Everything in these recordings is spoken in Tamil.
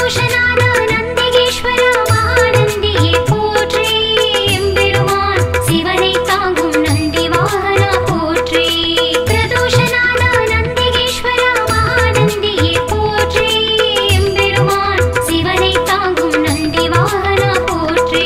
பிரதோஷநாத நந்திகேஸ்வர மகாநந்தியே போற்றி எம்பெருமான் சிவனை தாங்கும் நந்தி வாகனா போற்றி பிரதோஷநாத நந்திகேஸ்வர மகாநந்தியே போற்றி எம்பெருமான் சிவனை தாங்கும் நந்தி வாகனா போற்றி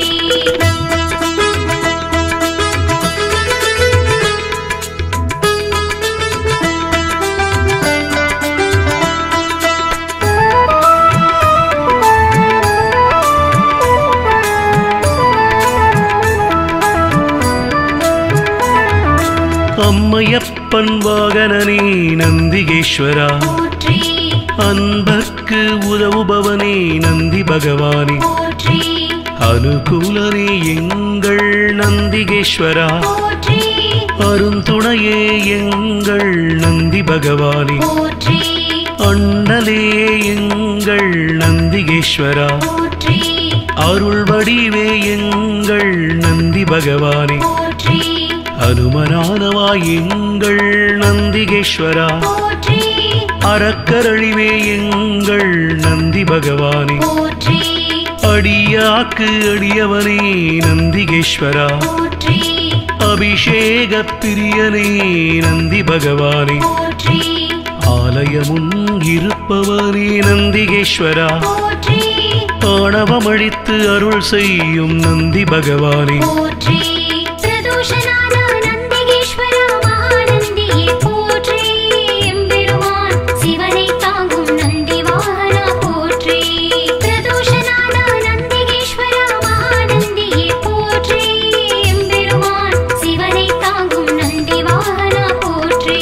அம்மையப்பன் வாகனனே நந்திகேஸ்வரா போற்றி அன்பர்க்கு உதவுபவனே நந்தி பகவானே போற்றி அனுகூலனே எங்கள் நந்திகேஸ்வரா போற்றி அருந்துணையே எங்கள் நந்தி பகவானே போற்றி அண்ணலே எங்கள் நந்திகேஸ்வரா போற்றி அருள் வடிவே எங்கள் நந்தி பகவானே போற்றி அனுமனானவா எங்கள் நந்திகேஸ்வரா போற்றி அறக்கரழிவே எங்கள் நந்தி பகவானே போற்றி அடியாக்கு அடியவனே நந்திகேஸ்வரா போற்றி அபிஷேக பிரியனே நந்தி பகவானே போற்றி ஆலயமுன் இருப்பவனே நந்திகேஸ்வரா போற்றி ஆணவமழித்து அருள் செய்யும் நந்தி பகவானே போற்றி பிரதோஷநாத நந்திகேஸ்வர மகாநந்தியே போற்றி எம்பெருமான் சிவனை தாங்கும் நந்தி வாகனா போற்றி பிரதோஷநாத நந்திகேஸ்வர மகாநந்தியே போற்றி எம்பெருமான் சிவனை தாங்கும் நந்தி வாகனா போற்றி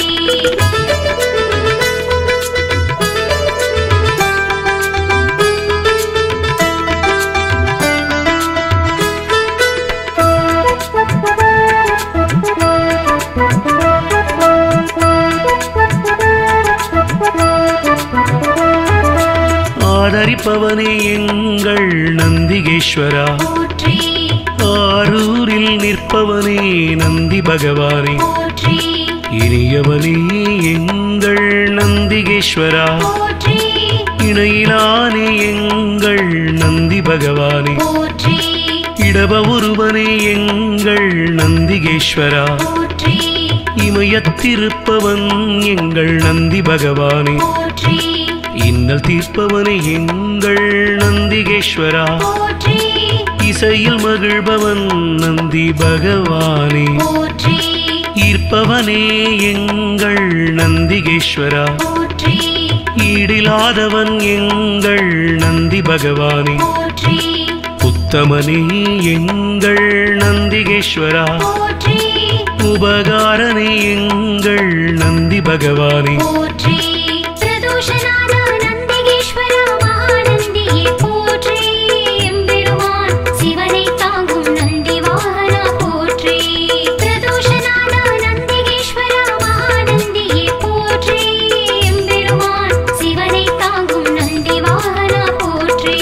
ஆதரிப்பவனே எங்கள் நந்திகேஸ்வரா போற்றி ஆரூரில் நிற்பவனே நந்தி பகவானே போற்றி இனியவனே எங்கள் நந்திகேஸ்வரா போற்றி இணையிலானே எங்கள் நந்தி பகவானே போற்றி இடப ஒருவனே எங்கள் நந்திகேஸ்வரா போற்றி இமயத்திருப்பவன் எங்கள் நந்தி பகவானே போற்றி இன்னல் தீர்ப்பவனே எங்கள் நந்திகேஸ்வரா போற்றி இசையில் மகிழ்பவன் நந்தி பகவானே போற்றி ஈர்ப்பவனே எங்கள் நந்திகேஸ்வரா போற்றி ஈடிலாதவன் எங்கள் நந்தி பகவானே போற்றி உத்தமனே எங்கள் நந்திகேஸ்வரா போற்றி உபகாரனே எங்கள் நந்தி பகவானே போற்றி பிரதோஷநாத நந்திகேஸ்வர மகாநந்தியே போற்றி எம்பெருமான் சிவனை தாங்கும் நந்தி வாகனா போற்றி பிரதோஷநாத நந்திகேஸ்வர மகாநந்தியே போற்றி எம்பெருமான் சிவனை தாங்கும் நந்தி வாகனா போற்றி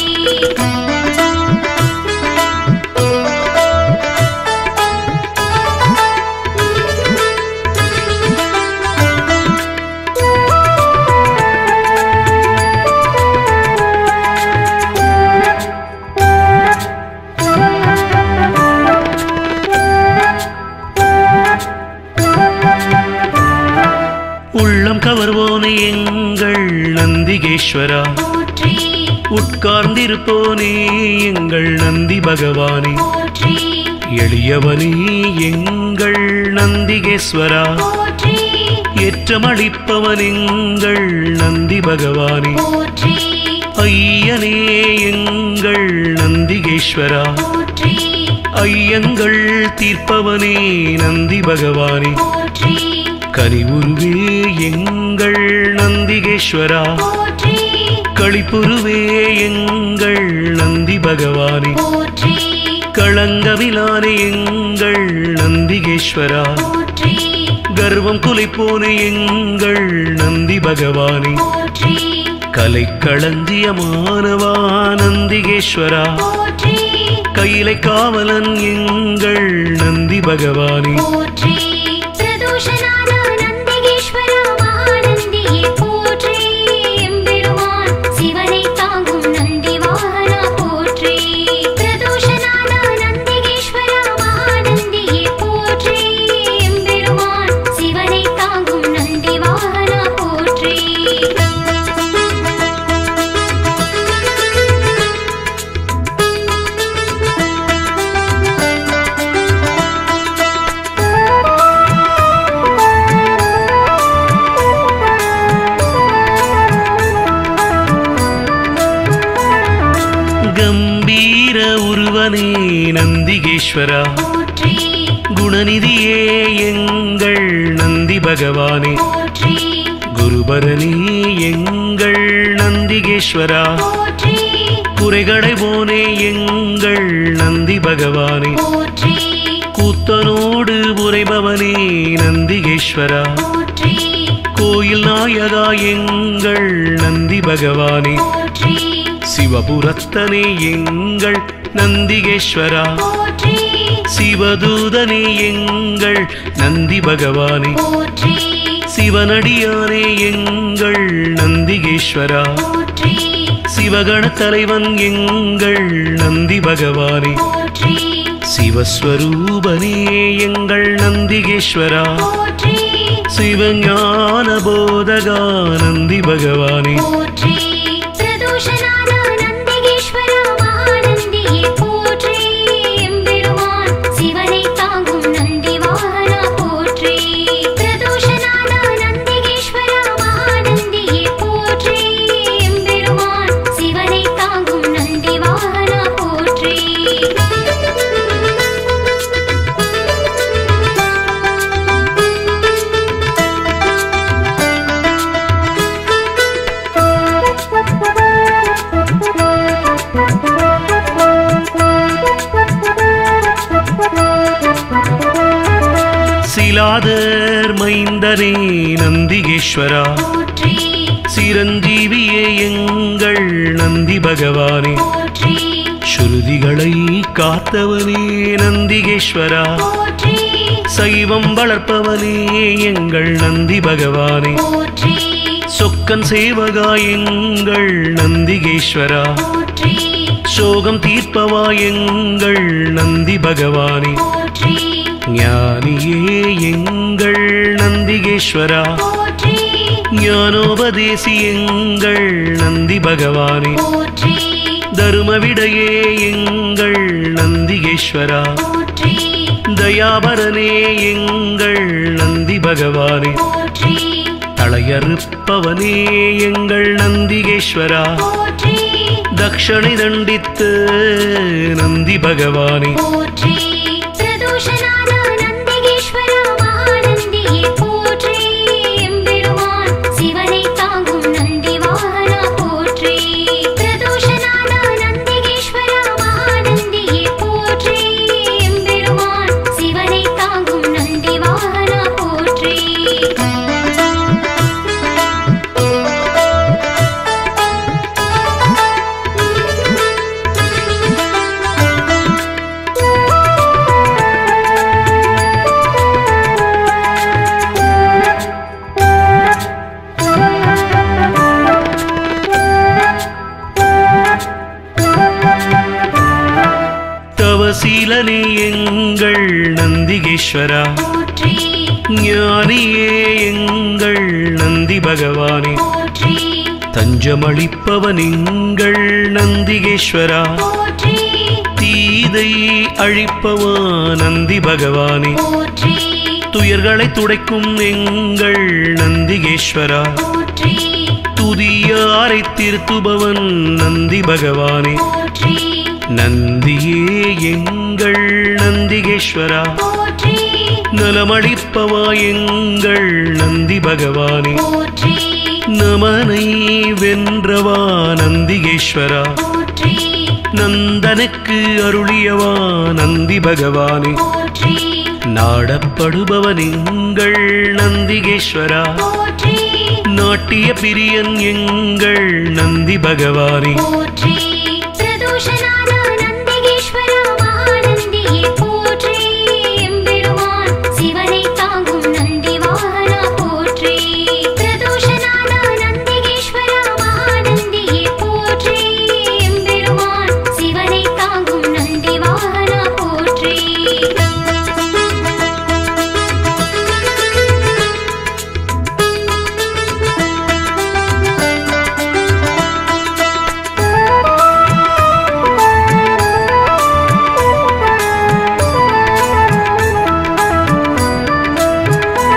உள்ளம் கவர்வோனே எங்கள் நந்திகேஸ்வரா போற்றி உட்கார்ந்திருப்போனே எங்கள் நந்தி பகவானே போற்றி எளியவனே எங்கள் நந்திகேஸ்வரா போற்றி ஏற்றமளிப்பவன் எங்கள் நந்தி பகவானே போற்றி ஐயனே எங்கள் நந்திகேஸ்வரா போற்றி ஐயங்கள் தீர்ப்பவனே நந்தி பகவானே போற்றி கனிவுருவே எங்கள் நந்திகேஸ்வரா போற்றி களிப்புருவே எங்கள் நந்தி பகவானே போற்றி களங்கவிலானே எங்கள் நந்திகேஸ்வரா போற்றி கர்வம் குலைப்போனே எங்கள் நந்தி பகவானே போற்றி கலைக்களஞ்சியமானவா நந்திகேஸ்வரா போற்றி கையிலை காவலன் எங்கள் நந்தி பகவானே போற்றி பிரதோஷநாத நந்திகேஸ்வர மகாநந்தியே போற்றி எம்பெருமான் சிவனை தாங்கும் நந்தி கம்பீர உருவனே நந்திகேஸ்வரா போற்றி குணநிதியே எங்கள் நந்தி பகவானே போற்றி குருபரனே எங்கள் நந்திகேஸ்வரா போற்றி குறைகளை போனே எங்கள் நந்தி பகவானே போற்றி கூத்தனோடு உரைபவனே நந்திகேஸ்வரா போற்றி கோயில் நாயகா எங்கள் நந்தி பகவானே போற்றி சிவபுரத்தனே எங்கள் நந்திகேஸ்வரா போற்றி சிவதூதனே எங்கள் நந்தி பகவானே போற்றி சிவனடியானே எங்கள் நந்திகேஸ்வரா போற்றி சிவகண தலைவன் எங்கள் நந்தி பகவானே போற்றி சிவஸ்வரூபனே எங்கள் நந்திகேஸ்வரா போற்றி சிவஞான போதகா நந்தி பகவானே போற்றி பிரதோஷநாத நந்திகேஸ்வர மகாநந்தியே போற்றி எம்பெருமான் சிவனை தாங்கும் நந்தி வாகனா போற்றி பிரதோஷநாத நந்திகேஸ்வர மகாநந்தியே போற்றி எம்பெருமான் சிவனை தாங்கும் நந்தி வாகனா போற்றி சிலாதர் மைந்தனே நந்திகேஸ்வரா போற்றி சிரஞ்சீவியே எங்கள் நந்தி பகவானே போற்றி ஸ்ருதிகளை காத்தவனே நந்திகேஸ்வரா போற்றி சைவம் வளர்ப்பவனே எங்கள் நந்தி பகவானே போற்றி சொக்கன் சேவகா எங்கள் நந்திகேஸ்வரா போற்றி சோகம் தீர்ப்பவா எங்கள் நந்தி பகவானே போற்றி ஞானியே எங்கள் நந்திகேஸ்வரா போற்றி ஞானோபதேசி எங்கள் நந்தி பகவானே போற்றி தருமவிடையே எங்கள் நந்திகேஸ்வரா போற்றி தயாபரனே எங்கள் நந்தி பகவானே போற்றி தளையறுப்பவனே எங்கள் நந்திகேஸ்வரா போற்றி தக்ஷணை தண்டித்து நந்தி பகவானே போற்றி பிரதோஷநாத நந்திகேஸ்வர மகாநந்தியே போற்றி எம்பெருமான் சிவனை தாங்கும் நந்தி வாகனா போற்றி பிரதோஷநாத நந்திகேஸ்வர மகாநந்தியே போற்றி எம்பெருமான் சிவனை தாங்கும் நந்தி வாகனா போற்றி தவசீலனே எங்கள் நந்திகேஸ்வரா போற்றி ஞானியே எங்கள் நந்தி பகவானே போற்றி தஞ்சமளிப்பவன் எங்கள் நந்திகேஸ்வரா போற்றி தீதை அழிப்பவா நந்தி பகவானே போற்றி துயர்களை துடைக்கும் எங்கள் நந்திகேஸ்வரா போற்றி துதியாரை திருத்துபவன் நந்தி பகவானே போற்றி நந்தியே எங்கள் நந்திகேஸ்வரா போற்றி நலமளிப்பவா எங்கள் நந்தி பகவானே போற்றி நமனை வென்றவா நந்திகேஸ்வரா போற்றி நந்தனுக்கு அருளியவா நந்தி பகவானே போற்றி நாடப்படுபவன் எங்கள் நந்திகேஸ்வரா போற்றி நாட்டிய பிரியன் எங்கள் நந்தி பகவானே போற்றி பிரதோஷநாத நந்திகேஸ்வர மகாநந்தியே போற்றி எம்பெருமான் சிவனை தாங்கும் நந்தி வாகனா போற்றி பிரதோஷநாத நந்திகேஸ்வர மகாநந்தியே போற்றி எம்பெருமான் சிவனை தாங்கும் நந்தி வாகனா போற்றி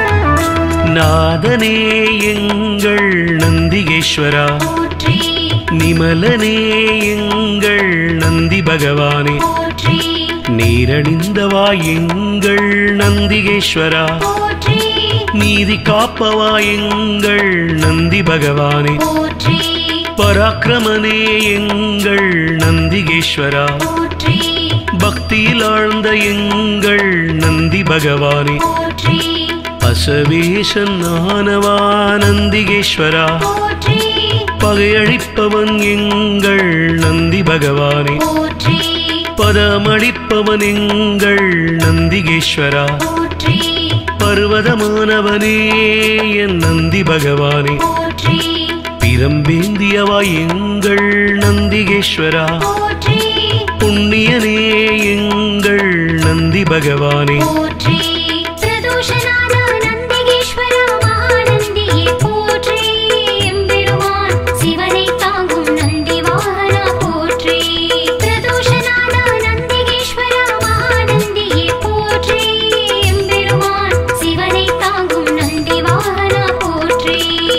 நாதனே எங்கள் நந்திகேஸ்வரா போற்றி நிமலனே எங்கள் நந்தி பகவானே போற்றி நீரணிந்தவா எங்கள் நந்திகேஸ்வரா போற்றி நீதி காப்பவா எங்கள் நந்தி பகவானே போற்றி பராக்கிரமனே எங்கள் நந்திகேஸ்வரா போற்றி பக்தியில் ஆழ்ந்த எங்கள் நந்தி பகவானே போற்றி அசவேசன் ஆனவா நந்திகேஸ்வரா போற்றி பகையழிப்பவன் எங்கள் நந்தி பகவானே போற்றி பதமளிப்பவன் எங்கள் நந்திகேஸ்வரா போற்றி பர்வதமானவனே என் நந்தி பகவானே போற்றி பிரம்பேந்தியவா எங்கள் நந்திகேஸ்வரா போற்றி புண்ணியனே எங்கள் நந்தி பகவானே போற்றி பிரதோஷநாத நந்திகேஸ்வர மகாநந்தியே போற்றி எம்பெருமான் சிவனை தாங்கும் நந்தி வாகனா போற்றி பிரதோஷநாத நந்திகேஸ்வர மகாநந்தியே போற்றி எம்பெருமான் சிவனை தாங்கும் நந்தி வாகனா போற்றி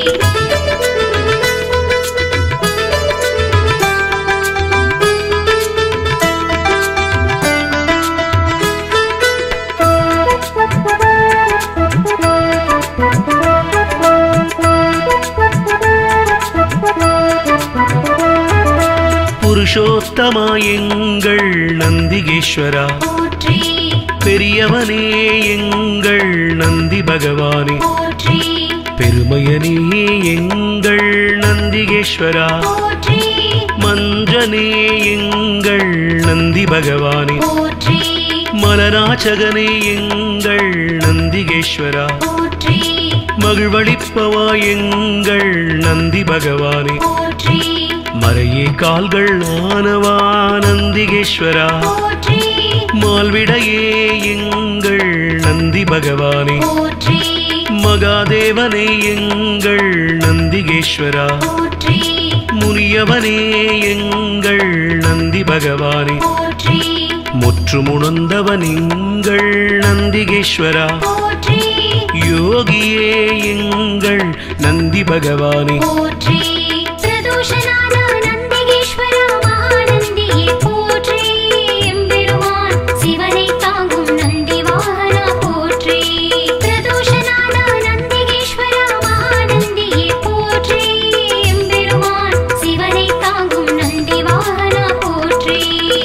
புருஷோத்தமா எங்கள் நந்திகேஸ்வரா போற்றி பெரியவனே எங்கள் நந்தி பகவானே போற்றி பெருமையனே எங்கள் நந்திகேஸ்வரா போற்றி மஞ்சனே எங்கள் நந்தி பகவானே போற்றி மலராச்சகனே எங்கள் நந்திகேஸ்வரா போற்றி மகிழ்வளிப்பவா எங்கள் நந்தி பகவானே போற்றி மறையே கால்கள் ஆனவா நந்திகேஸ்வரா போற்றி மால்விடையே எங்கள் நந்தி பகவானே போற்றி மகாதேவனே எங்கள் நந்திகேஸ்வரா போற்றி முனியவனே எங்கள் நந்தி பகவானே போற்றி முற்றுமுணர்ந்தவன் எங்கள் நந்திகேஸ்வரா போற்றி யோகியே எங்கள் நந்தி பகவானே போற்றி பிரதோஷநாத நந்திகேஸ்வர மகாநந்தியே போற்றி எம்பெருமான் சிவனை தாங்கும் நந்தி வாகனா போற்றி பிரதோஷநாத நந்திகேஸ்வர மகாநந்தியே போற்றி எம்பெருமான் சிவனை தாங்கும் நந்தி வாகனா போற்றி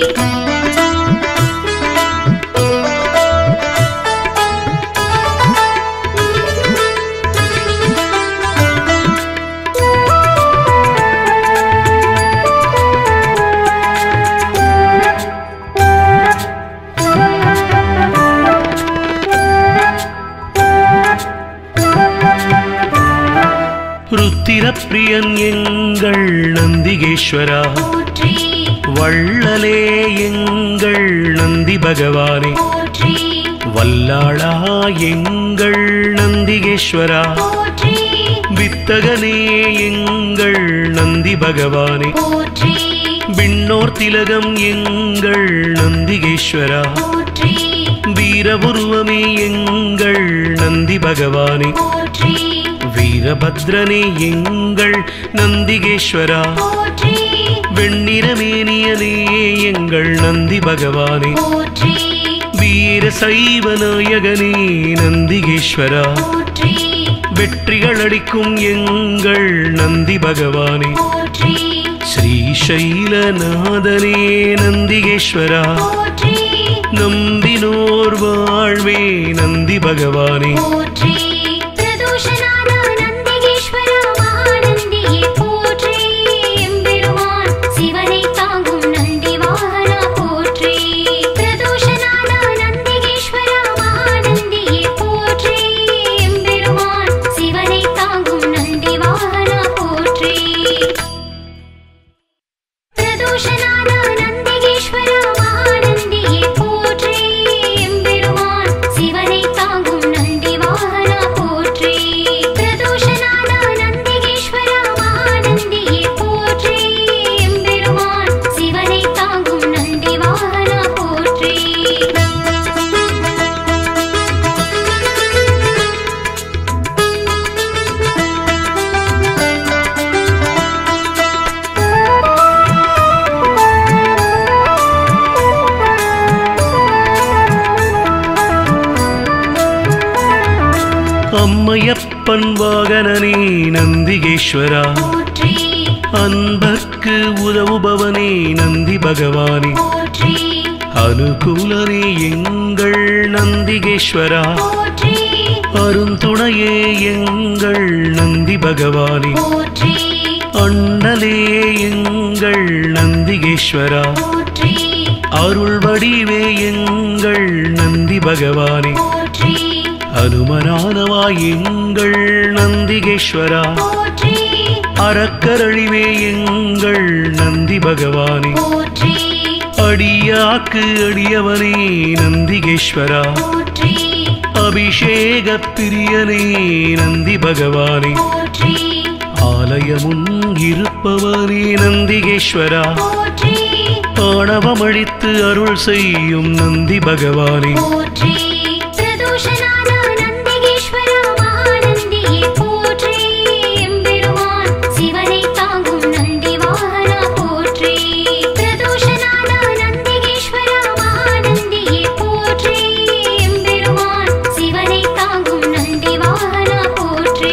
ருத்திரப்பிரியன் எங்கள் நந்திகேஸ்வரா போற்றி வள்ளலே எங்கள் நந்தி பகவானே போற்றி வல்லாளா எங்கள் நந்திகேஸ்வரா போற்றி வித்தகனே எங்கள் நந்தி பகவானே போற்றி விண்ணோர் திலகம் எங்கள் நந்திகேஸ்வரா போற்றி வீரபுருவமே எங்கள் நந்தி பகவானே போற்றி வீரபத்ரனே எங்கள் நந்திகேஸ்வரா போற்றி வெண்ணிறமேனியனே எங்கள் நந்தி பகவானே போற்றி வீர சைவ நாயகனே நந்திகேஸ்வரா போற்றி வெற்றிகள் அளிக்கும் எங்கள் நந்தி பகவானே போற்றி ஸ்ரீசைலநாதனே நந்திகேஸ்வரா போற்றி நம்பினோர் வாழ்வே நந்தி பகவானே போற்றி பிரதோஷநாத நந்திகேஸ்வர மகாநந்தியே போற்றி எம்பெருமான் சிவனை தாங்கும் நந்தி வாகனா போற்றி பிரதோஷநாத நந்திகேஸ்வர மகாநந்தியே போற்றி எம்பெருமான் சிவனை தாங்கும் நந்தி வாகனா போற்றி பிரதோஷநாத நந்திகேஸ்வர மகாநந்தியே போற்றி எம்பெருமான் சிவனை தாங்கும் நந்தி வாகனா போற்றி பிரதோஷநாத நந்திகேஸ்வர மகாநந்தியே போற்றி எம்பெருமான் சிவனை தாங்கும் நந்தி வாகனா போற்றி அம்மையப்பன் வாகனனே நந்திகேஸ்வரா போற்றி அன்பர்க்கு உதவுபவனே நந்தி பகவானே போற்றி அனுகூலனே எங்கள் நந்திகேஸ்வரா போற்றி அருந்துணையே எங்கள் நந்தி பகவானே போற்றி அண்ணலே எங்கள் நந்திகேஸ்வரா போற்றி அருள் வடிவே எங்கள் நந்தி பகவானே போற்றி அனுமனானவா எங்கள் நந்திகேஸ்வரா போற்றி அறக்கரழிவே எங்கள் நந்தி பகவானே போற்றி அடியாக்கு அடியவனே நந்திகேஸ்வரா போற்றி அபிஷேக பிரியனே நந்தி பகவானே போற்றி ஆலயமுன் இருப்பவனே நந்திகேஸ்வரா போற்றி ஆணவமழித்து அருள் செய்யும் நந்தி பகவானே போற்றி பிரதோஷநாத நந்திகேஸ்வர மகாநந்தியே போற்றி எம்பெருமான் சிவனை தாங்கும் நந்தி வாகனா போற்றி பிரதோஷநாத நந்திகேஸ்வர மகாநந்தியே போற்றி எம்பெருமான் சிவனை தாங்கும் நந்தி வாகனா போற்றி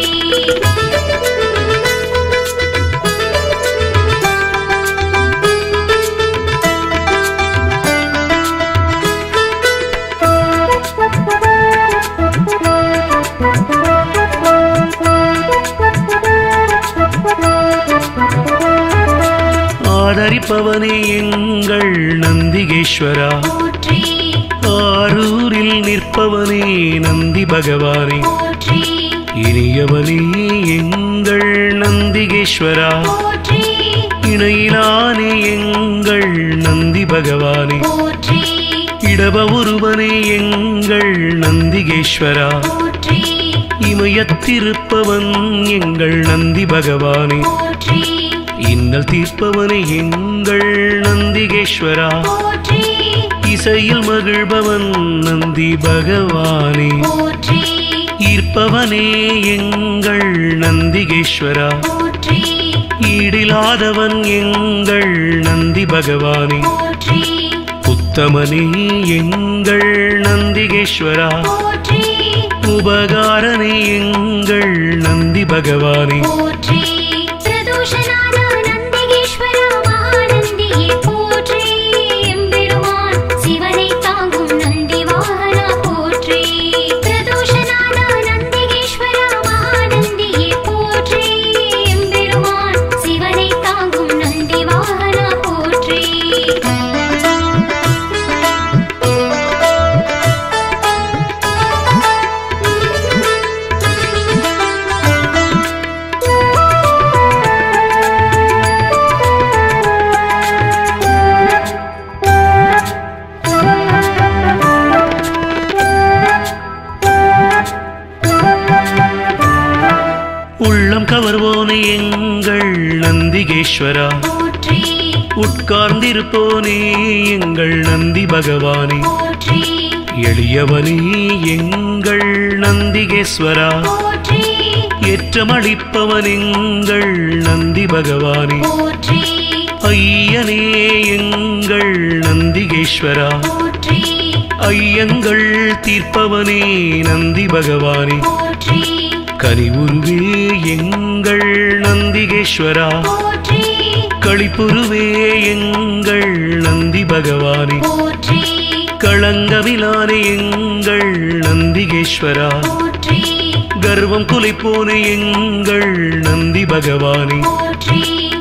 ஆதரிப்பவனே எங்கள் நந்திகேஸ்வரா போற்றி ஆரூரில் நிற்பவனே நந்தி பகவானே போற்றி இனியவனே எங்கள் நந்திகேஸ்வரா போற்றி இணையிலானே எங்கள் நந்தி பகவானே போற்றி இடப ஒருவனே எங்கள் நந்திகேஸ்வரா போற்றி இமயத்திருப்பவன் எங்கள் நந்தி பகவானே போற்றி இன்னல் தீர்ப்பவனே எங்கள் நந்திகேஸ்வரா போற்றி இசையில் மகிழ்பவன் நந்தி பகவானே போற்றி ஈர்ப்பவனே எங்கள் நந்திகேஸ்வரா போற்றி ஈடிலாதவன் எங்கள் நந்தி பகவானே போற்றி உத்தமனே எங்கள் நந்திகேஸ்வரா போற்றி உபகாரனே எங்கள் நந்தி பகவானே போற்றி பிரதோஷநாத நந்திகேஸ்வர மகாநந்தியே போற்றி எம்பெருமான் சிவனை தாங்கும் நந்தி வாகனா போற்றி பிரதோஷநாத நந்திகேஸ்வர மகாநந்தியே போற்றி எம்பெருமான் சிவனை தாங்கும் நந்தி வாகனா போற்றி உள்ளம் கவர்வோனே எங்கள் நந்திகேஸ்வரா போற்றி உட்கார்ந்திருப்போனே எங்கள் நந்தி பகவானே போற்றி எளியவனே எங்கள் நந்திகேஸ்வரா போற்றி ஏற்றமளிப்பவன் எங்கள் நந்தி பகவானே போற்றி ஐயனே எங்கள் நந்திகேஸ்வரா போற்றி ஐயங்கள் தீர்ப்பவனே நந்தி பகவானே போற்றி கனிவுருவே எங்கள் நந்திகேஸ்வரா போற்றி களிப்புருவே எங்கள் நந்தி பகவானே போற்றி களங்கவிலானே எங்கள் நந்திகேஸ்வரா போற்றி கர்வம் குலைப்போனே எங்கள் நந்தி பகவானே போற்றி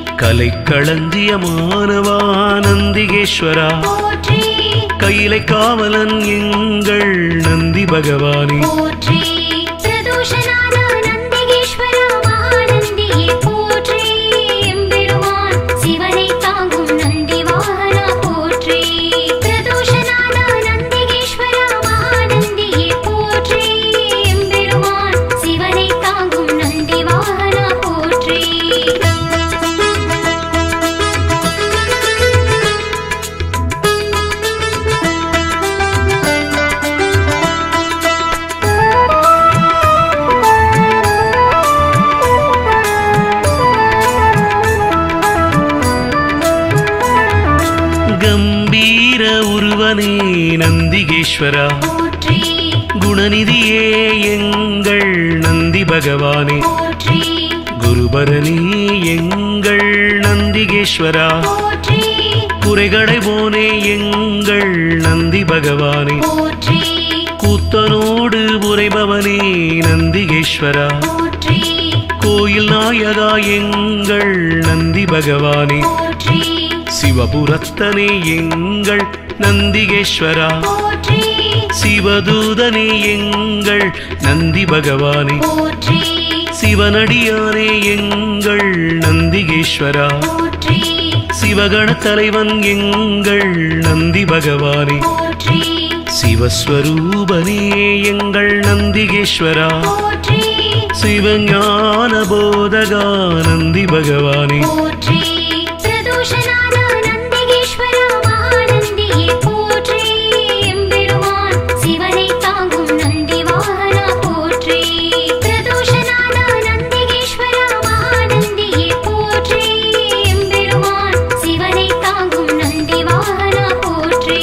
கலைக்களஞ்சியமானவா நந்திகேஸ்வரா போற்றி கையிலை காவலன் எங்கள் நந்தி பகவானே போற்றி பிரதோஷநாத நந்திகேஸ்வர மகாநந்தியே போற்றி எம்பெருமான் சிவனை தாங்கும் நந்தி வாகனா போற்றி பிரதோஷநாத நந்திகேஸ்வர மகாநந்தியே போற்றி எம்பெருமான் சிவனை தாங்கும் நந்தி வாகனா போற்றி கம்பீர உருவனே நந்திகேஸ்வரா போற்றி குணநிதியே எங்கள் நந்தி பகவானே போற்றி குருபரனே எங்கள் நந்திகேஸ்வரா போற்றி குறைகளை போனே எங்கள் நந்தி பகவானே போற்றி கூத்தனோடு உரைபவனே நந்திகேஸ்வரா போற்றி கோயில் நாயகா எங்கள் நந்தி பகவானே போற்றி சிவபுரத்தனே எங்கள் நந்திகேஸ்வரா போற்றி சிவதூதனே எங்கள் நந்தி பகவானே போற்றி சிவனடியானே எங்கள் நந்திகேஸ்வரா போற்றி சிவகண தலைவன் எங்கள் நந்தி பகவானே போற்றி சிவஸ்வரூபனே எங்கள் நந்திகேஸ்வரா போற்றி சிவஞான போதகா நந்தி பகவானே போற்றி பிரதோஷநாத நந்திகேஸ்வர மகாநந்தியே போற்றி எம்பெருமான் சிவனை தாங்கும் நந்தி வாகனா போற்றி பிரதோஷநாத நந்திகேஸ்வர மகாநந்தியே போற்றி எம்பெருமான் சிவனை தாங்கும் நந்தி வாகனா போற்றி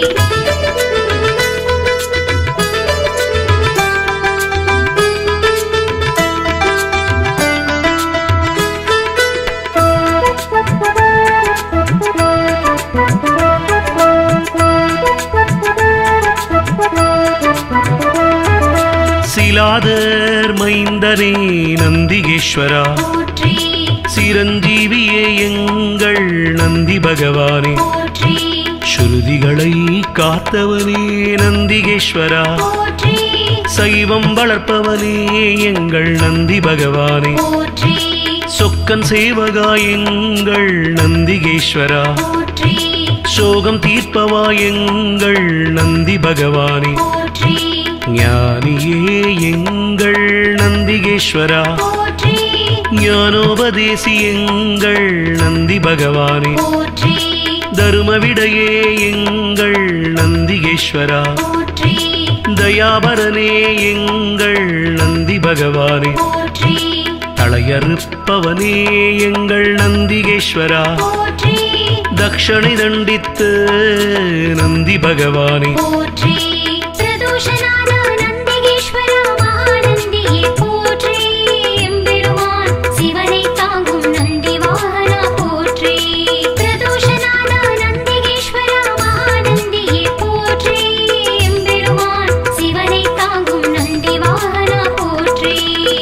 சிலாதர் மைந்தனே நந்திகேஸ்வரா போற்றி சிரஞ்சீவியே எங்கள் நந்தி பகவானே போற்றி ஸ்ருதிகளை காத்தவனே நந்திகேஸ்வரா போற்றி சைவம் வளர்ப்பவனே எங்கள் நந்தி பகவானே போற்றி சொக்கன் சேவகா எங்கள் நந்திகேஸ்வரா போற்றி சோகம் தீர்ப்பவா எங்கள் நந்தி பகவானே போற்றி ஞானியே எங்கள் நந்திகேஸ்வரா போற்றி ஞானோபதேசி எங்கள் நந்தி பகவானே போற்றி தருமவிடையே எங்கள் நந்திகேஸ்வரா போற்றி தயாபரனே எங்கள் நந்தி பகவானே போற்றி தளையறுப்பவனே எங்கள் நந்திகேஸ்வரா போற்றி தக்ஷணை தண்டித்து நந்தி பகவானே போற்றி பிரதோஷநாத நந்திகேஸ்வர மகாநந்தியே போற்றி எம்பெருமான் சிவனை தாங்கும் நந்தி வாகனா போற்றி பிரதோஷநாத நந்திகேஸ்வர மகாநந்தியே போற்றி எம்பெருமான் சிவனை தாங்கும் நந்தி வாகனா போற்றி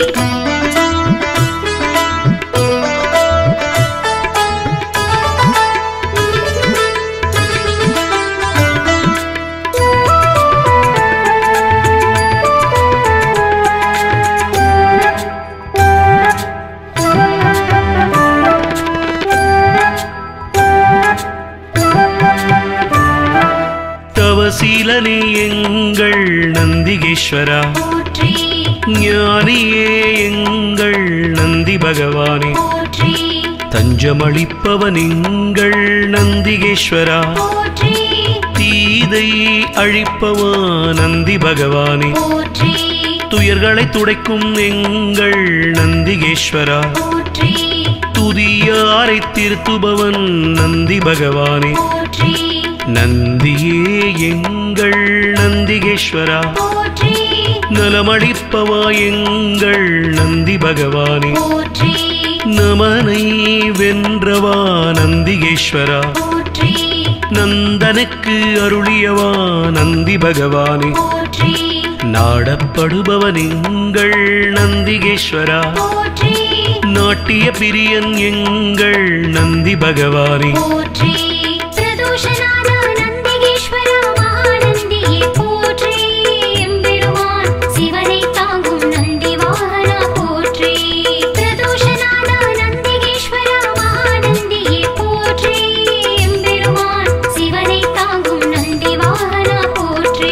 தவசீலனே எங்கள் நந்திகேஸ்வரா போற்றி ஞானியே எங்கள் நந்தி பகவானே போற்றி தஞ்சமளிப்பவன் எங்கள் நந்திகேஸ்வரா போற்றி தீதை அழிப்பவா நந்தி பகவானே போற்றி துயர்களை துடைக்கும் எங்கள் நந்திகேஸ்வரா போற்றி துதியாரை திருத்துபவன் நந்தி பகவானே போற்றி நந்தியே எங்கள் நந்திகேஸ்வரா போற்றி நலமளிப்பவா எங்கள் நந்தி பகவானே போற்றி நமனை வென்றவா நந்திகேஸ்வரா போற்றி நந்தனுக்கு அருளியவா நந்தி பகவானே போற்றி நாடப்படுபவன் எங்கள் நந்திகேஸ்வரா போற்றி நாட்டிய பிரியன் எங்கள் நந்தி பகவானே போற்றி பிரதோஷநாத நந்திகேஸ்வர மகாநந்தியே போற்றி எம்பெருமான் சிவனை தாங்கும் நந்தி வாகனா போற்றி பிரதோஷநாத நந்திகேஸ்வர மகாநந்தியே போற்றி எம்பெருமான் சிவனை தாங்கும் நந்தி வாகனா போற்றி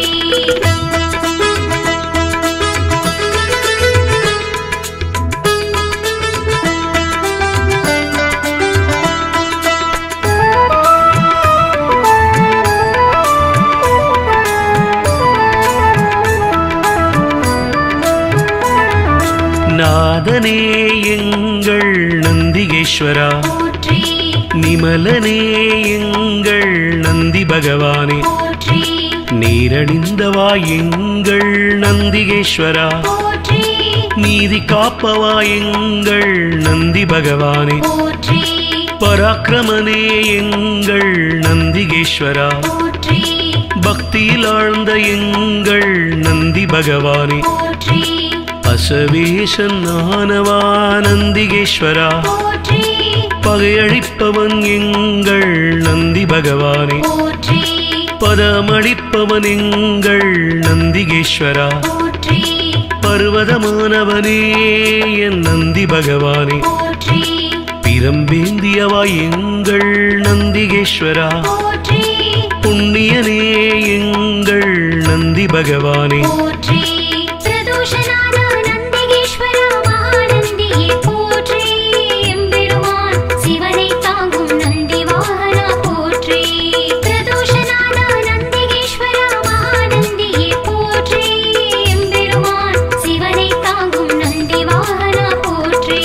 நாதனே எங்கள் நந்திகேஸ்வரா போற்றி நிமலனே எங்கள் நந்தி பகவானே போற்றி நீரணிந்தவா எங்கள் நந்திகேஸ்வரா போற்றி நீதி காப்பவா எங்கள் நந்தி பகவானே போற்றி பராக்கிரமனே எங்கள் நந்திகேஸ்வரா போற்றி பக்தியில் ஆழ்ந்த எங்கள் நந்தி பகவானே போற்றி அசவேசன் ஆனவா நந்திகேஸ்வரா போற்றி பகையழிப்பவன் எங்கள் நந்தி பகவானே போற்றி பதமளிப்பவன் எங்கள் நந்திகேஸ்வரா போற்றி பர்வதமானவனே என் நந்தி பகவானே போற்றி பிரம்பேந்தியவா எங்கள் நந்திகேஸ்வரா போற்றி புண்ணியனே எங்கள் நந்தி பகவானே போற்றி பிரதோஷநாத நந்திகேஸ்வர மகாநந்தியே போற்றி எம்பெருமான் சிவனை தாங்கும் நந்தி வாகனா போற்றி பிரதோஷநாத நந்திகேஸ்வர மகாநந்தியே போற்றி எம்பெருமான் சிவனை தாங்கும் நந்தி வாகனா போற்றி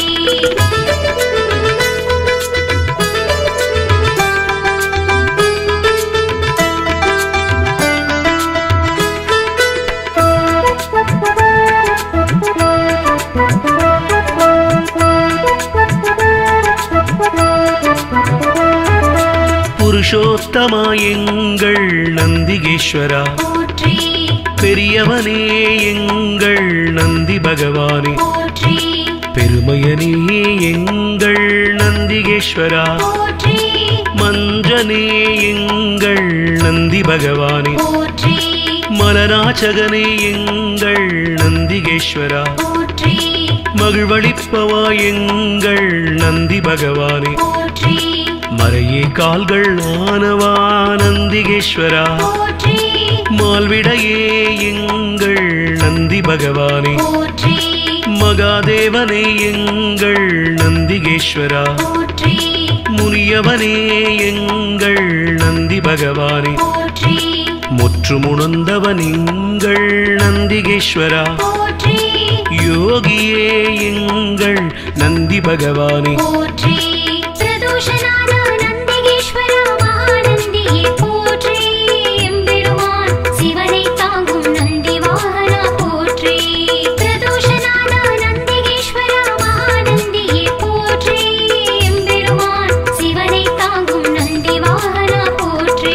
புருஷோத்தமா எங்கள் நந்திகேஸ்வரா போற்றி பெரியவனே எங்கள் நந்தி பகவானே போற்றி பெருமையனே எங்கள் நந்திகேஸ்வரா போற்றி மஞ்சனே எங்கள் நந்தி பகவானே போற்றி மலராச்சகனே எங்கள் நந்திகேஸ்வரா போற்றி மகிழ்வளிப்பவா எங்கள் நந்தி பகவானே போற்றி மறையே கால்கள் ஆனவா நந்திகேஸ்வரா போற்றி மால்விடையே எங்கள் நந்தி பகவானே போற்றி மகாதேவனே எங்கள் நந்திகேஸ்வரா போற்றி முனியவனே எங்கள் நந்தி பகவானே போற்றி முற்றுமுணர்ந்தவன் எங்கள் நந்திகேஸ்வரா போற்றி யோகியே எங்கள் நந்தி பகவானே போற்றி பிரதோஷநாத நந்திகேஸ்வர மகாநந்தியே போற்றி எம்பெருமான் சிவனை தாங்கும் நந்தி வாகனா போற்றி பிரதோஷநாத நந்திகேஸ்வர மகாநந்தியே போற்றி எம்பெருமான் சிவனை தாங்கும் நந்தி வாகனா போற்றி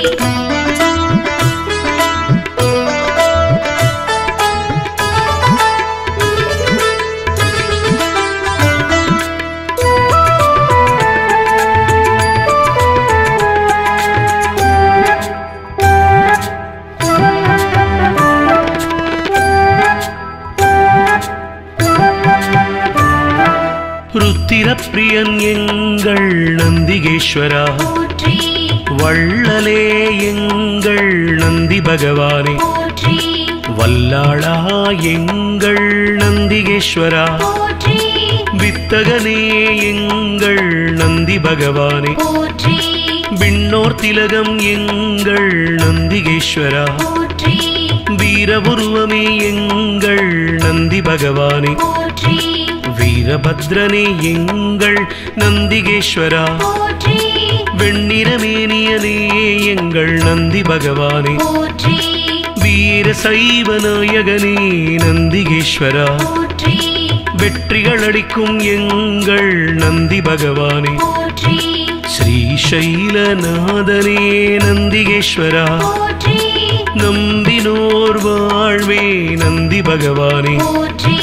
ருத்திரப்பிரியன் எங்கள் நந்திகேஸ்வரா போற்றி வள்ளலே எங்கள் நந்தி பகவானே போற்றி வல்லாளா எங்கள் நந்திகேஸ்வரா போற்றி வித்தகனே எங்கள் நந்தி பகவானே போற்றி விண்ணோர் திலகம் எங்கள் நந்திகேஸ்வரா போற்றி வீரபுருவமே எங்கள் நந்தி பகவானே போற்றி வீரபத்ரனே எங்கள் நந்திகேஸ்வரா போற்றி வெண்ணிறமேனியனே எங்கள் நந்தி பகவானே போற்றி வீர சைவ நாயகனே நந்திகேஸ்வரா போற்றி வெற்றிகள் அளிக்கும் எங்கள் நந்தி பகவானே போற்றி ஸ்ரீசைலநாதனே நந்திகேஸ்வரா போற்றி நம்பினோர் வாழ்வே நந்தி பகவானே போற்றி